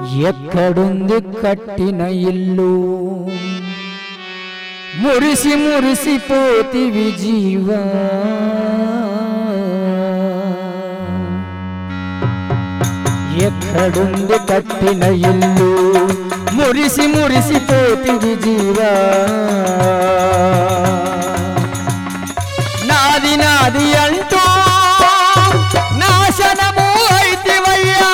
ఎక్కడుంది కట్టిన ఇల్లు మురిసి మురిసిపోతివి జీవా ఎక్కడుంది కట్టిన ఇల్లు మురిసి మురిసిపోతివి జీవా నాది నాది అంటూ నాశనము అయితివయ్యా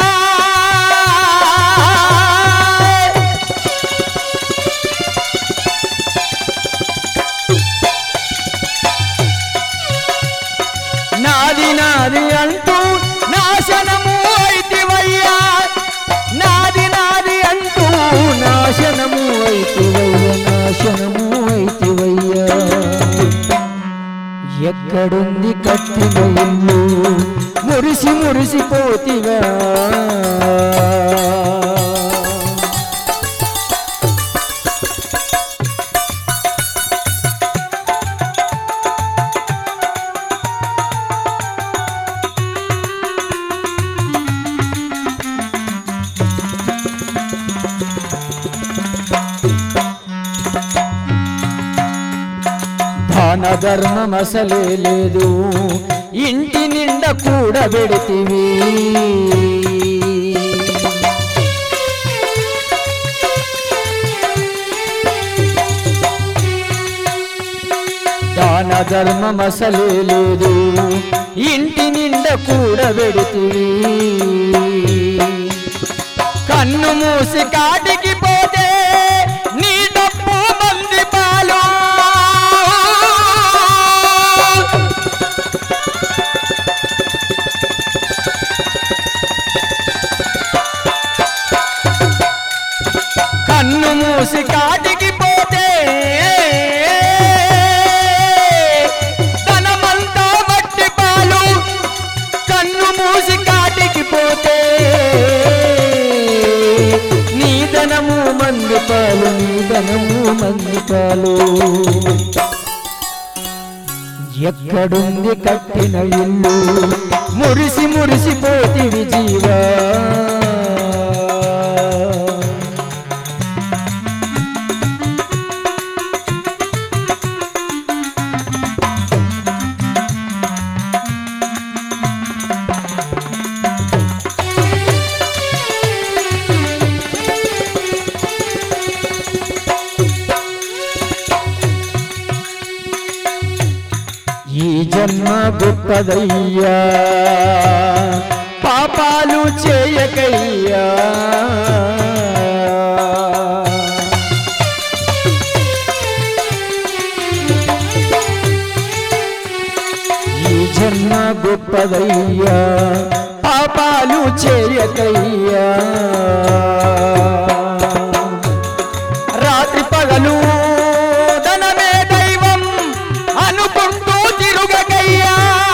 నాది నాది అంటూ నాశనము అయితివయ్యా నాది నాది అంటూ నాశనము అయితివయ్యా నాశనము అయితివయ్యా ఎక్కడుంది కట్టిన ఇల్లు మురిసి మురిసిపోతివా దాన ధర్మం అసలే లేదు ఇంటి నిండా కూడబెడితివి దాన ధర్మం అసలే లేదు ఇంటి నిండా కూడబెడితివి కన్ను మూసి కాటికి పోతే నీ డప్పు మంది పాలు కన్ను మూసి కాటికి పోతే ధనమంతా మట్టి పాలు కన్ను మూసి కాటికి పోతే నీ ధనము మంది పాలు నీ ధనము మంది పాలు ఎక్కడుంది కట్టిన ఇల్లు మురిసి మురిసిపోతివి జీవా ఈ జన్మ గొప్పదయ్యా పాపాలు చేయకయ్యా ఈ జన్మ గొప్పదయ్యా పాపాలు చేయకయ్యా రాత్రి పగలు ధనమే దైవం అనుకుంటూ తిరుగకయ్యా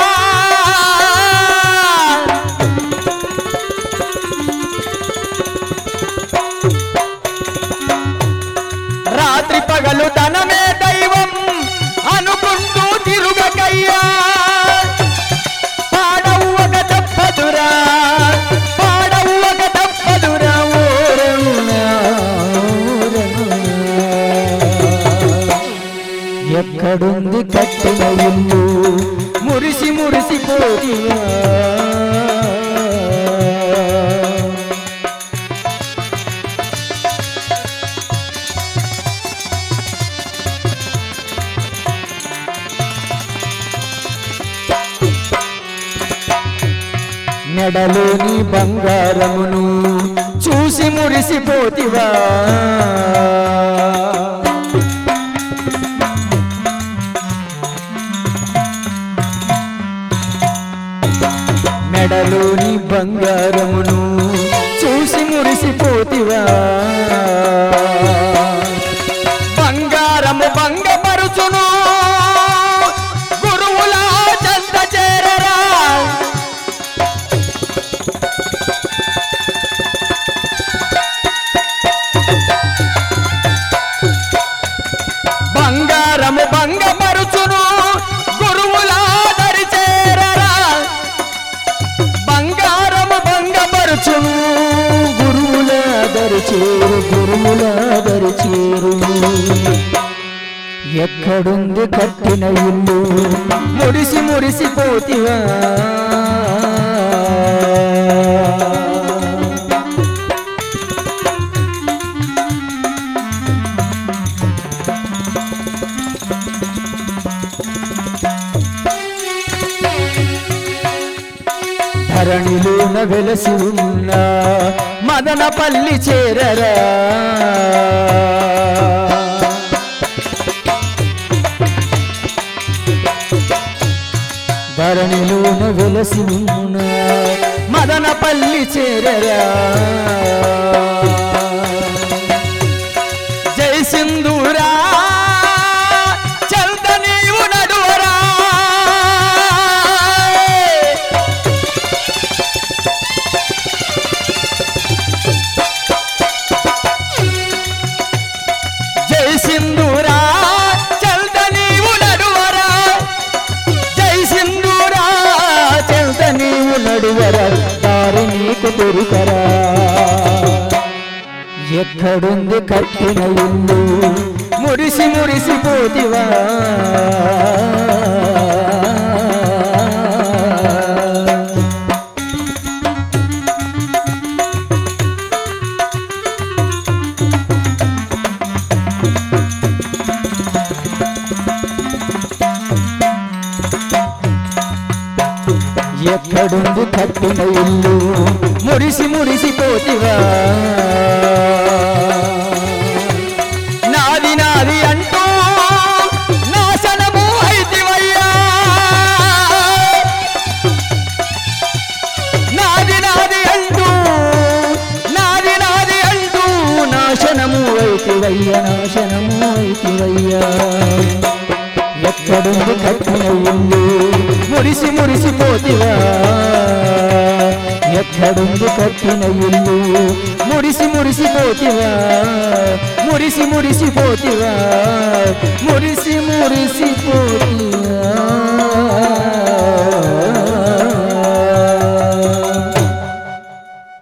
రాత్రి పగలు ధనమే దైవం అనుకుంటూ తిరుగకయ్యా పాడవ్వక తప్పదురా పాడవ్వక తప్పదురా ఓరన్నా, ఓరన్నా. ఎక్కడుంది కట్టిన ఇల్లు మురిసి మురిసిపోతివా మెడలోని బంగారమును చూసి మురిసిపోతివా మెడలోని బంగారమును చూసి మురిసిపోతివా బంగారము భంగపరుచును గురువుల చెంత చేరరా బంగారము భంగపరుచును గురువుల దరి చేరరా బంగారము భంగపరుచు దరి చేరు గురువుల దరి చేరు ఎక్కడుంది కట్టిన ఇల్లు మురిసి మురిసిపోతివా ధరణిలోన వెలసి ఉన్న మదనపల్లి చేరరా ధరణిలోన వెలసి ఉన్న మదనపల్లి చేరరా జై సింధూరా చల్త నీవు నడువరా జై సింధూరా చల్త నీవు నడువరా జై సింధూరా చల్త నీవు నడువరా దారి నీకు దొరికరా ఎక్కడుంది కట్టిన ఇల్లు మురిసి మురిసిపోతివా ఎక్కడుంది కట్టిన ఇల్లు మురిసి మురిసిపోతివా నాది నాది అంటూ నాశనము అయితివయ్యా నాది నాది అంటూ నాది నాది అంటూ నాశనము అయితివయ్యా నాశనము అయితివయ్యా ఎక్కడుంది కట్టిన ఇల్లు మురిసి మురిసిపోతివా ఎక్కడుంది కట్టిన ఇల్లు మురిసి మురిసిపోతివా మురిసి మురిసిపోతివా మురిసి మురిసి